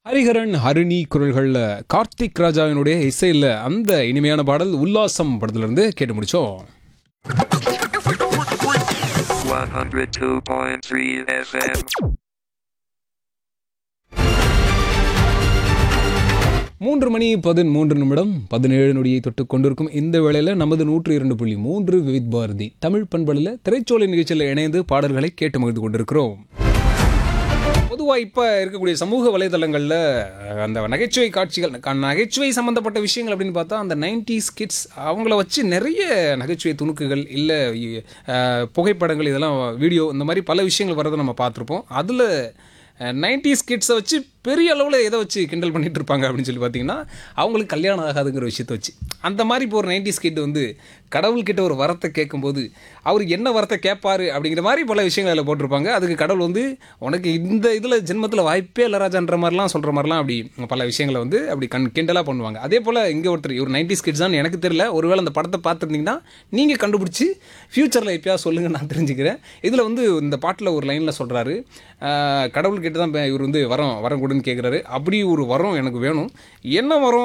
ஹரிஹரன் ஹரிணி குரல்களில் கார்த்திக் ராஜாவினுடைய இசையில் அந்த இனிமையான பாடல் உல்லாசம் படத்துலேருந்து கேட்டு முடிச்சோம் 102.3 FM. மூன்று மணி பதிமூன்று நிமிடம் பதினேழு நொடியை தொட்டு கொண்டிருக்கும் இந்த வேளையில் நமது நூற்று இரண்டு புள்ளி மூன்று விவித் பாரதி தமிழ் பண்பலில் திரைச்சோலை நிகழ்ச்சியில் இணைந்து பாடல்களை கேட்டு மகிழ்ந்து கொண்டிருக்கிறோம் பொதுவாக இப்போ இருக்கக்கூடிய சமூக வலைதளங்களில் அந்த நகைச்சுவை காட்சிகள் க- நகைச்சுவை சம்மந்தப்பட்ட விஷயங்கள் அப்படின்னு பார்த்தா அந்த 90s கிட்ஸ் அவங்கள வச்சு நிறைய நகைச்சுவை துணுக்குகள் இல்லை புகைப்படங்கள் இதெல்லாம் வீடியோ இந்த மாதிரி பல விஷயங்கள் வரதை நம்ம பார்த்துருப்போம் அதில் நைன்டிஸ் கிட்ஸை வச்சு பெரிய அளவில் எதை வச்சு கிண்டல் பண்ணிட்டு இருப்பாங்க அப்படின்னு சொல்லி பார்த்தீங்கன்னா அவங்களுக்கு கல்யாணம் ஆகாதுங்கிற விஷயத்தை வச்சு அந்த மாதிரி இப்போ ஒரு நைன்டிஸ் கிட் வந்து கடவுள்கிட்ட ஒரு வரத்தை கேட்கும்போது அவர் என்ன வரத்தை கேட்பாரு அப்படிங்கிற மாதிரி பல விஷயங்கள் அதில் போட்டிருப்பாங்க அதுக்கு கடவுள் வந்து உனக்கு இந்த இதில் ஜென்மத்தில் வாய்ப்பே இல்லை ராஜான்ற மாதிரிலாம் சொல்கிற மாதிரிலாம் அப்படி பல விஷயங்களை வந்து அப்படி கண் கிண்டலாக பண்ணுவாங்க அதே போல் இங்கே ஒருத்தர் இவர் நைன்டிஸ் கிட்ஸ் தான் எனக்கு தெரியல ஒருவேளை அந்த படத்தை பார்த்துருந்தீங்கன்னா நீங்கள் கண்டுபிடிச்சி ஃப்யூச்சரில் எப்பயா சொல்லுங்கள் நான் தெரிஞ்சுக்கிறேன் இதில் வந்து இந்த பாட்டில் ஒரு லைனில் சொல்கிறாரு கடவுள்கிட்ட தான் இவர் வந்து வரம் வரம் கொடுன்னு கேட்குறாரு அப்படி ஒரு வரம் எனக்கு வேணும் என்ன வரம்